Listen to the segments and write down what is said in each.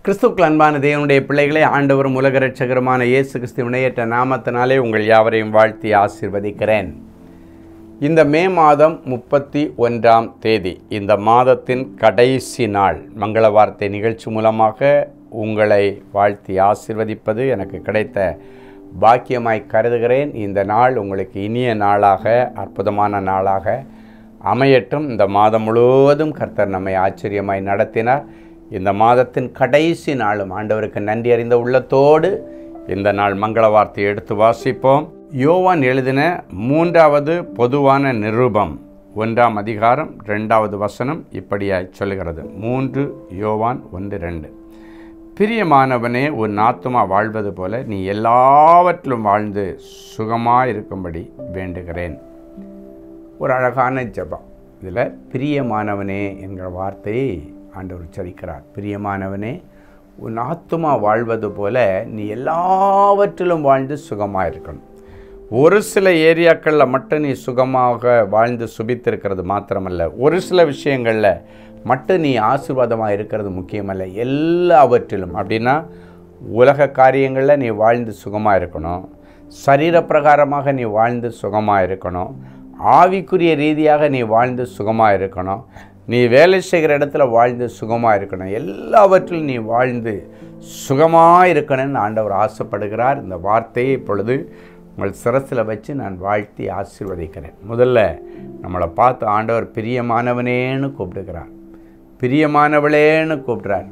கிறிஸ்துக்கள் அன்பான தேவனுடைய பிள்ளைகளே ஆண்டவரும் உலக ரட்சகருமான இயேசு கிறிஸ்து வினையற்ற நாமத்தினாலே உங்கள் யாவரையும் வாழ்த்தி ஆசீர்வதிக்கிறேன் இந்த மே மாதம் முப்பத்தி ஒன்றாம் தேதி இந்த மாதத்தின் கடைசி நாள் மங்கள வார்த்தை நிகழ்ச்சி மூலமாக உங்களை வாழ்த்தி ஆசீர்வதிப்பது எனக்கு கிடைத்த பாக்கியமாய் கருதுகிறேன் இந்த நாள் உங்களுக்கு இனிய நாளாக அற்புதமான நாளாக அமையட்டும் இந்த மாதம் முழுவதும் கர்த்தர் நம்மை ஆச்சரியமாய் நடத்தினார் இந்த மாதத்தின் கடைசி நாளும் ஆண்டவருக்கு நன்றி அறிந்த உள்ளத்தோடு இந்த நாள் மங்கள வார்த்தையை எடுத்து வாசிப்போம் யோவான் எழுதின மூன்றாவது பொதுவான நிருபம் ஒன்றாம் அதிகாரம் ரெண்டாவது வசனம் இப்படியாய் சொல்கிறது மூன்று யோவான் ஒன்று ரெண்டு பிரியமானவனே உன் ஆத்துமா வாழ்வது போல நீ எல்லாவற்றிலும் வாழ்ந்து சுகமாக இருக்கும்படி வேண்டுகிறேன் ஒரு அழகான ஜெபம் இதில் பிரியமானவனே என்கிற வார்த்தையை ஆண்டவர் உச்சரிக்கிறார் பிரியமானவனே உன் ஆத்துமா வாழ்வது போல நீ எல்லாவற்றிலும் வாழ்ந்து சுகமாக இருக்கணும் ஒரு சில ஏரியாக்களில் மட்டும் நீ சுகமாக வாழ்ந்து சுபித்திருக்கிறது மாத்திரமல்ல ஒரு சில விஷயங்களில் மட்டும் நீ ஆசீர்வாதமாக இருக்கிறது முக்கியமல்ல எல்லாவற்றிலும் அப்படின்னா உலக காரியங்களில் நீ வாழ்ந்து சுகமாக இருக்கணும் சரீர பிரகாரமாக நீ வாழ்ந்து சுகமாக இருக்கணும் ஆவிக்குரிய ரீதியாக நீ வாழ்ந்து சுகமாக இருக்கணும் நீ வேலை செய்கிற இடத்துல வாழ்ந்து சுகமாக இருக்கணும் எல்லாவற்றிலும் நீ வாழ்ந்து சுகமாக இருக்கணும்னு ஆண்டவர் ஆசைப்படுகிறார் இந்த வார்த்தையை இப்பொழுது உங்கள் சிரசில் வச்சு நான் வாழ்த்தி ஆசீர்வதிக்கிறேன் முதல்ல நம்மளை பார்த்து ஆண்டவர் பிரியமானவனேன்னு கூப்பிடுகிறார் பிரியமானவளேன்னு கூப்பிடுறார்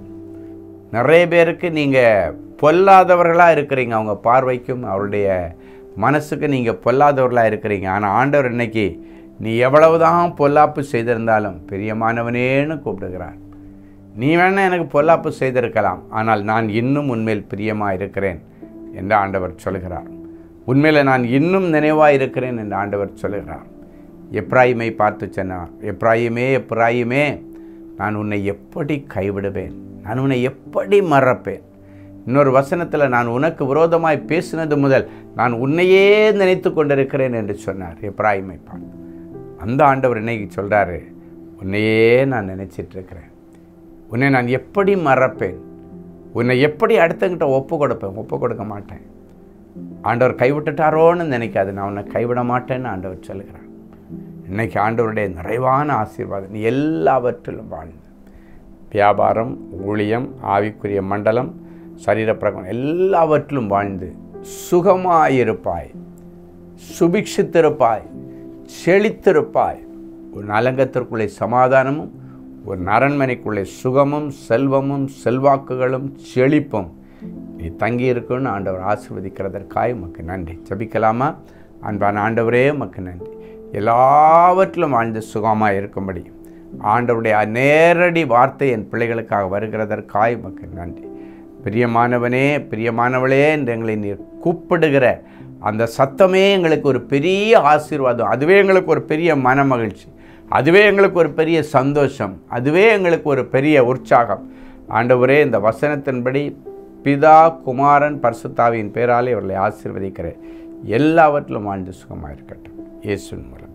நிறைய பேருக்கு நீங்கள் பொல்லாதவர்களாக இருக்கிறீங்க அவங்க பார்வைக்கும் அவருடைய மனசுக்கு நீங்கள் பொல்லாதவர்களாக இருக்கிறீங்க ஆனால் ஆண்டவர் இன்னைக்கு நீ எவ்வளவுதான் பொல்லாப்பு செய்திருந்தாலும் பிரியமானவனேன்னு கூப்பிடுகிறார் நீ வேணால் எனக்கு பொல்லாப்பு செய்திருக்கலாம் ஆனால் நான் இன்னும் உண்மையில் பிரியமாக இருக்கிறேன் என்று ஆண்டவர் சொல்கிறார் உண்மையில் நான் இன்னும் நினைவாக இருக்கிறேன் என்று ஆண்டவர் சொல்கிறார் எப்ராயிமை பார்த்து சொன்னார் எப்ராயிமே எப்ராயிமே நான் உன்னை எப்படி கைவிடுவேன் நான் உன்னை எப்படி மறப்பேன் இன்னொரு வசனத்தில் நான் உனக்கு விரோதமாய் பேசினது முதல் நான் உன்னையே நினைத்து கொண்டிருக்கிறேன் என்று சொன்னார் எப்ராயிமை பார்த்து அந்த ஆண்டவர் இன்னைக்கு சொல்கிறாரு உன்னையே நான் நினச்சிட்டு இருக்கிறேன் உன்னை நான் எப்படி மறப்பேன் உன்னை எப்படி அடுத்தங்கிட்ட ஒப்பு கொடுப்பேன் ஒப்பு கொடுக்க மாட்டேன் ஆண்டவர் கைவிட்டுட்டாரோன்னு நினைக்காது நான் உன்னை கைவிட மாட்டேன்னு ஆண்டவர் சொல்கிறார் இன்னைக்கு ஆண்டவருடைய நிறைவான ஆசீர்வாதம் நீ எல்லாவற்றிலும் வாழ்ந்து வியாபாரம் ஊழியம் ஆவிக்குரிய மண்டலம் சரீரப்பிரகம் எல்லாவற்றிலும் வாழ்ந்து சுகமாயிருப்பாய் சுபிக்ஷித்திருப்பாய் செழித்திருப்பாய் ஒரு நலங்கத்திற்குள்ளே சமாதானமும் ஒரு அரண்மனைக்குள்ளே சுகமும் செல்வமும் செல்வாக்குகளும் செழிப்பும் நீ தங்கி இருக்குன்னு ஆண்டவர் ஆசிர்வதிக்கிறதற்காக உமக்கு நன்றி ஜபிக்கலாமா அன்பான ஆண்டவரே உமக்கு நன்றி எல்லாவற்றிலும் வாழ்ந்து சுகமாக இருக்கும்படி ஆண்டவருடைய நேரடி வார்த்தை என் பிள்ளைகளுக்காக வருகிறதற்காக உமக்கு நன்றி பிரியமானவனே பிரியமானவளே என்று எங்களை நீர் கூப்பிடுகிற அந்த சத்தமே எங்களுக்கு ஒரு பெரிய ஆசீர்வாதம் அதுவே எங்களுக்கு ஒரு பெரிய மன மகிழ்ச்சி அதுவே எங்களுக்கு ஒரு பெரிய சந்தோஷம் அதுவே எங்களுக்கு ஒரு பெரிய உற்சாகம் ஆண்டவரே இந்த வசனத்தின்படி பிதா குமாரன் பரிசுத்தாவின் பேராலே அவர்களை ஆசீர்வதிக்கிறேன் எல்லாவற்றிலும் வாழ்ந்து சுகமாக இருக்கட்டும் இயேசுவின் மூலம்